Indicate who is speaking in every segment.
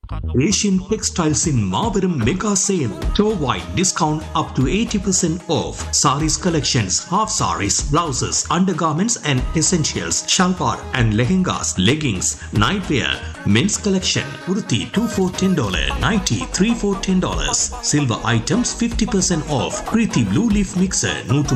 Speaker 1: Asian Textiles in Marverum Mega Sale. Store wide discount up to 80% off. Saris collections, half saris, blouses, undergarments and essentials, shalwar and lehengas, leggings, nightwear, men's collection, kurti 2 for $10, nighty 3 for $10. Silver items 50% off. Preeti Blue Leaf Mixer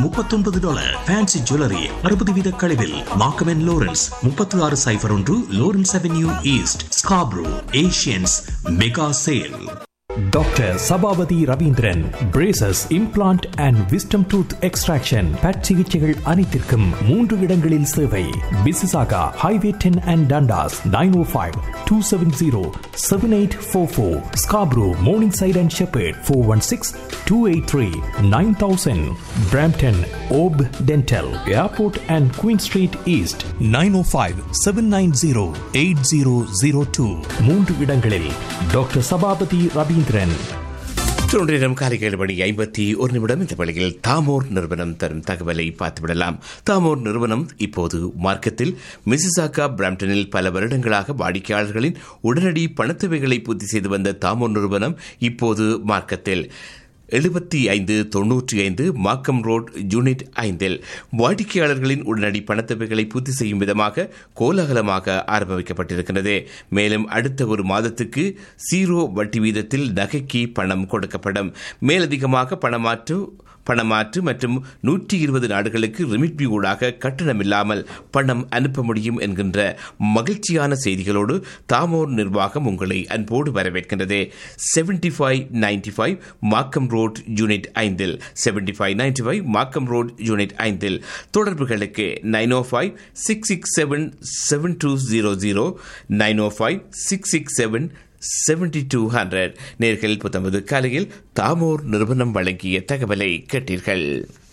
Speaker 1: 139 dollar. Fancy Jewelry 60 வீத கழிவில். Markham and Lawrence 36 சைபர் ஒன்று Lawrence Avenue East, Scarborough, Asians Mega Sale.
Speaker 2: Doctor Sabapathy Ravindran braces implant and wisdom tooth extraction பட் சிகிச்சைகள் அனைத்திற்கும் மூன்று இடங்களில் சேவை Mississauga highway ten and Dundas nine O five two seven zero seven eight four four Scarborough Morningside and Sheppard four one six two eight three nine thousand Brampton ஓப் dental airport and Queen street east nine O five seven nine zero eight zero zero two மூன்று இடங்களில் doctor Sabapathy Ravindran
Speaker 3: தொன்றிடம் காலை ஏழு மணி ஐம்பத்தி ஒரு நிமிடம் இந்த வழியில் தாமோர் நிறுவனம் தரும் தகவலை பார்த்துவிடலாம் தாமோர் நிறுவனம் இப்போது மார்க்கத்தில் மிசிசாக்கா பிராம்டனில் பல வருடங்களாக வாடிக்கையாளர்களின் உடனடி பணத்தேவைகளை பூர்த்தி செய்து வந்த தாமோர் நிறுவனம் இப்போது மார்க்கத்தில் எழுபத்தி ஐந்து தொன்னூற்றி ஐந்து மாக்கம் ரோட் யூனிட் ஐந்தில் வாடிக்கையாளர்களின் உடனடி பணத்தேவைகளை பூர்த்தி செய்யும் விதமாக கோலாகலமாக ஆரம்பிக்கப்பட்டிருக்கிறது மேலும் அடுத்த ஒரு மாதத்துக்கு சீரோ வட்டி வீதத்தில் நகைக்கு பணம் கொடுக்கப்படும் மேலதிகமாக பணமாற்று பணமாற்று மற்றும் நூற்றி இருபது நாடுகளுக்கு ரிமிட்பி ஊடாக கட்டணமில்லாமல் பணம் அனுப்ப முடியும் என்கின்ற மகிழ்ச்சியான செய்திகளோடு தாமோர் நிர்வாகம் உங்களை அன்போடு வரவேற்கின்றது seventy five ninety five Markham road unit ஐந்தில் seventy five ninety five Markham road unit ஐந்தில் தொடர்புகளுக்கு nine O five six six seven seven two zero zero nine O five six six seven seventy two hundred நேர்கள் புத்தமது காலையில் தாமோர் நிறுவனம் வழங்கிய தகவலை கேட்டீர்கள்